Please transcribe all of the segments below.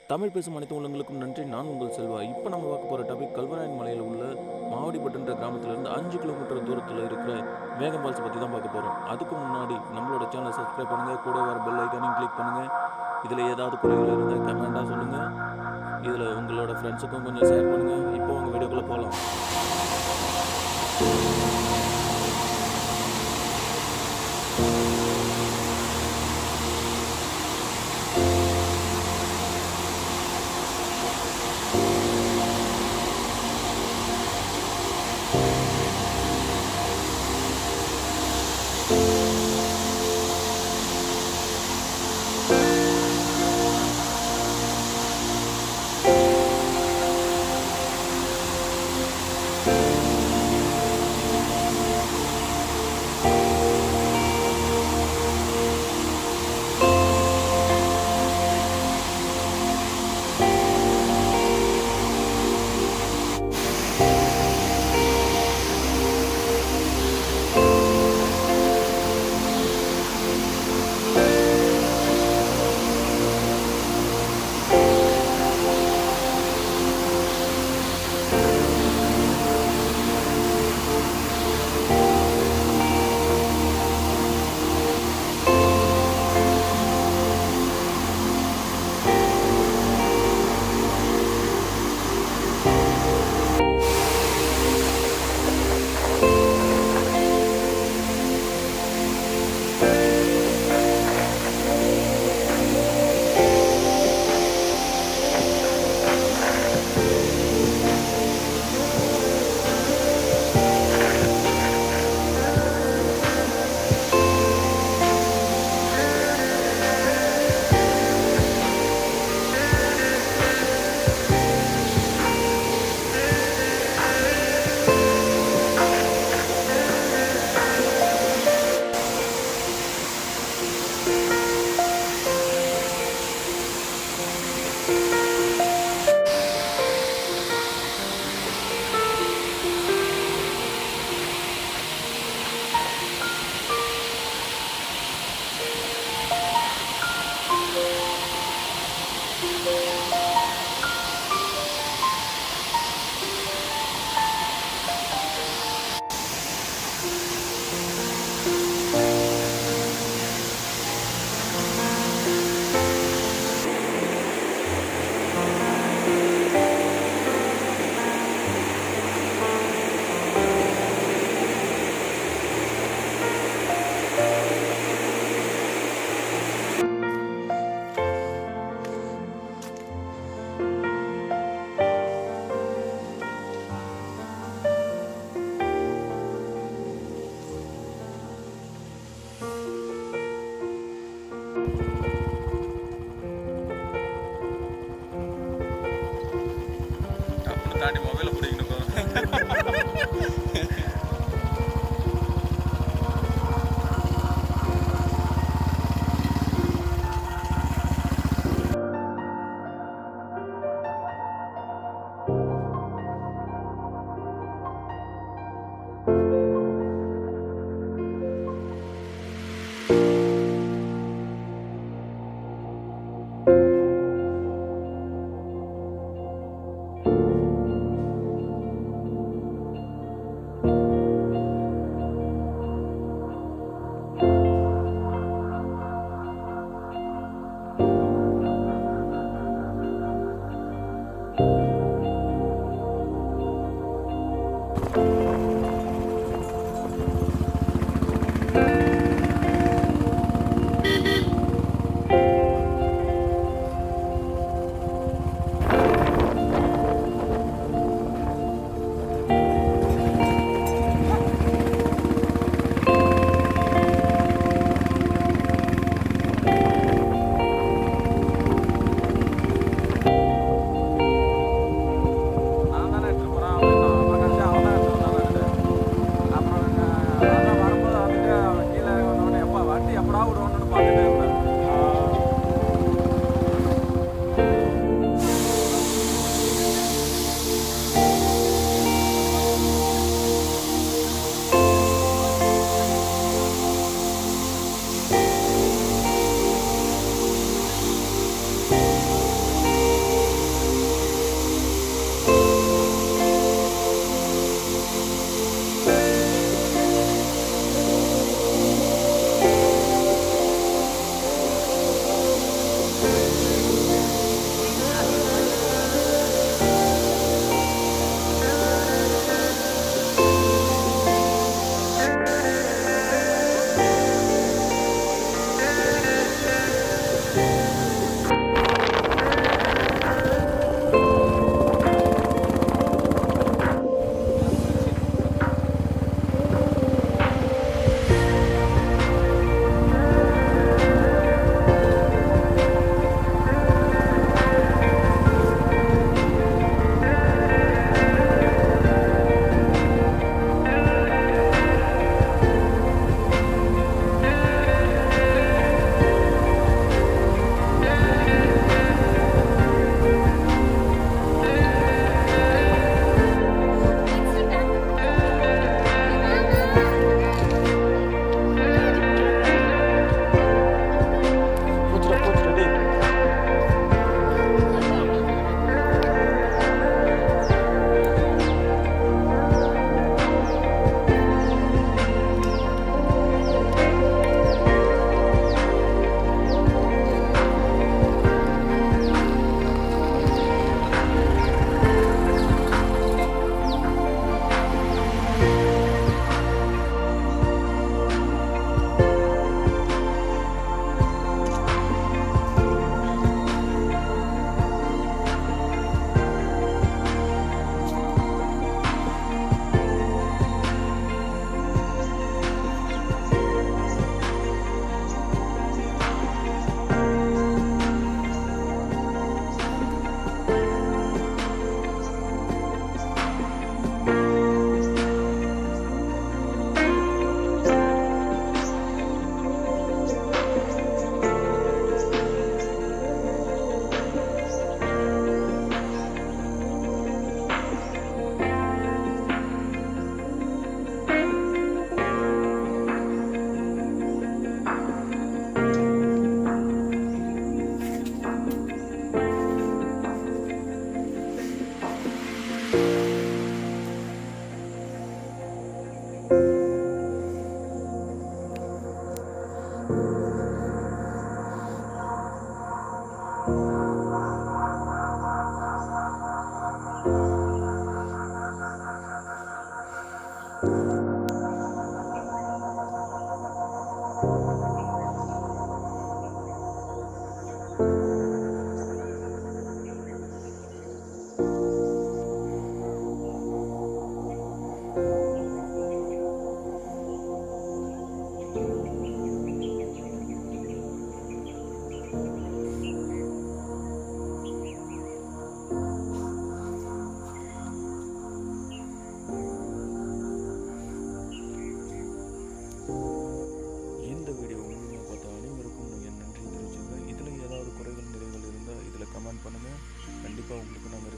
தமிழ் பேசும் அனைத்து உள்ளங்களுக்கும் நன்றி நான் உங்கள் செல்வா இப்போ நம்ம பார்க்க போகிற டாபிக் கல்வராயன் மலையில் உள்ள மாவடிப்பட்டுன்ற கிராமத்திலிருந்து அஞ்சு கிலோமீட்டர் தூரத்தில் இருக்கிற வேகம் ஃபால்ஸ் பற்றி தான் பார்க்க போகிறோம் அதுக்கு முன்னாடி நம்மளோட சேனலை சப்ஸ்கிரைப் பண்ணுங்கள் கூட வர பெல் ஐக்கானையும் கிளிக் பண்ணுங்கள் இதில் ஏதாவது குறைகள் இருந்தால் கமெண்டாக சொல்லுங்கள் இதில் உங்களோட ஃப்ரெண்ட்ஸுக்கும் கொஞ்சம் ஷேர் பண்ணுங்கள் இப்போ உங்கள் வீடியோக்குள்ளே போகலாம் டப்புன்னு தாண்டி மொபைலை பிடிக்கணும்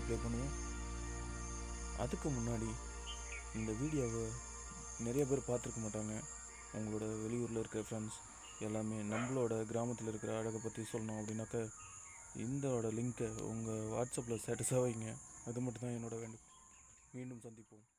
ப்ளே பண்ணுவோம் அதுக்கு முன்னாடி இந்த வீடியோவை நிறைய பேர் பார்த்துருக்க மாட்டாங்க உங்களோட வெளியூரில் இருக்கிற ஃப்ரெண்ட்ஸ் எல்லாமே நம்மளோட கிராமத்தில் இருக்கிற அழகை பற்றி சொல்லணும் அப்படின்னாக்க இந்தோட லிங்க்கை உங்கள் வாட்ஸ்அப்பில் ஸ்டேட்டஸாக வைங்க அது மட்டும் தான் என்னோட வேண்டும் மீண்டும் சந்திப்போம்